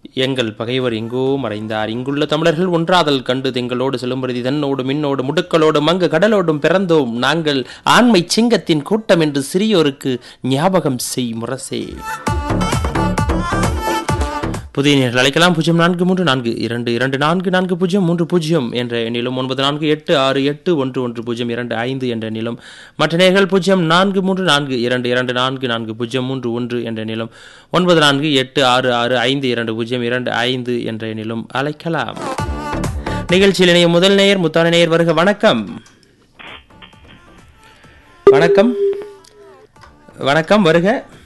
எங்கள் பகைவர் எங்கோ மறைந்தார் இங்குள்ள தமிழர்கள் ஒன்றாதல் கண்டு தெங்களோடு செல்லும்பருதி தன்னோடு மின்னோடு முடுக்களோடு மங்கு கடலோடும் பிறந்தோம் நாங்கள் ஆண்மை சிங்கத்தின் கூட்டம் என்று சிறியோருக்கு ஞாபகம் செய் முரசே புதிய நேர்கள் அழைக்கலாம் பூஜ்ஜியம் நான்கு மூன்று நான்கு இரண்டு இரண்டு நான்கு நான்கு பூஜ்ஜியம் மூன்று பூஜ்ஜியம் என்ற எண்ணிலும் ஒன்பது நான்கு எட்டு ஆறு எட்டு ஒன்று ஒன்று பூஜ்ஜியம் இரண்டு ஐந்து என்ற எண்ணிலும் மற்ற நேர்கள் பூஜ்ஜியம் நான்கு மூன்று நான்கு இரண்டு இரண்டு நான்கு நான்கு பூஜ்ஜியம் மூன்று ஒன்று என்ற எண்ணிலும் ஒன்பது நான்கு எட்டு ஆறு ஆறு ஐந்து இரண்டு பூஜ்ஜியம் இரண்டு ஐந்து என்ற எண்ணிலும் அழைக்கலாம் நிகழ்ச்சியில் இணைய முதல் நேயர் முத்தான நேயர் வருக வணக்கம் வணக்கம் வணக்கம் வருக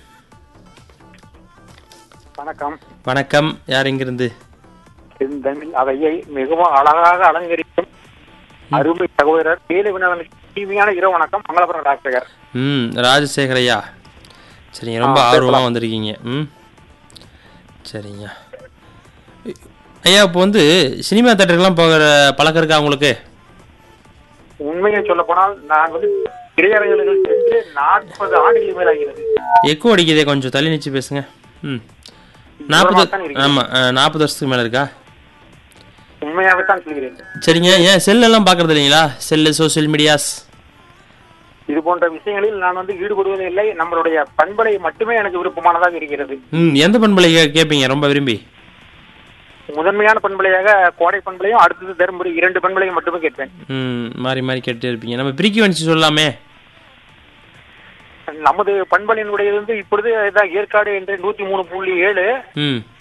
வணக்கம் வணக்கம் யார் இங்கிருந்து செந்தமிழ் அவையை மிகவும் அழகாக அலங்கரிக்கும் அருமை சகோதரர் வேலு வினவனுக்கு தீமையான இரவு வணக்கம் மங்களபுரம் டாக்டர் ம் ராஜசேகர் ஐயா சரிங்க ரொம்ப ஆ, ஆர்வமாக வந்திருக்கீங்க ம் சரிங்க ஐயா இப்போ வந்து சினிமா தேட்டருக்குலாம் போகிற பழக்கம் இருக்கா உங்களுக்கு உண்மையை சொல்ல போனால் நான் வந்து திரையரங்குகள் சென்று நாற்பது ஆண்டுகள் மேல் ஆகிறது எக்கோ அடிக்குதே கொஞ்சம் தள்ளி நிச்சு பேசுங்க ம் நாற்பது தூரமாத்தான் இருக்கிறேன். ஆமாம் நாற்பது வருஷத்துக்கு மேலே இருக்கா உண்மையாகத்தான் சொல்கிறேன் சரிங்க ஏன் செல்லெல்லாம் பார்க்குறது இல்லைங்களா செல்லு சோஷியல் மீடியாஸ் இது போன்ற விஷயங்களில் நான் வந்து ஈடுபடுவதே இல்லை நம்மளுடைய பண்பலை மட்டுமே எனக்கு விருப்பமானதாக இருக்கிறது ம் எந்த பண்பலை கே- கேட்பீங்க ரொம்ப விரும்பி முதன்மையான பண்பலையாக கோடை பண்பலையும் அடுத்தது தருமபுரி இரண்டு பண்பலையும் மட்டுமே கேட்பேன் ம் மாறி மாறி கேட்டுட்டே இருப்பீங்க நம்ம பிரிக்கி வச்சு சொல்லலாமே நமது பண்பலையினுடையது வந்து இப்பொழுது இதான் ஏற்காடு என்று நூத்தி மூணு புள்ளி ஏழு ம்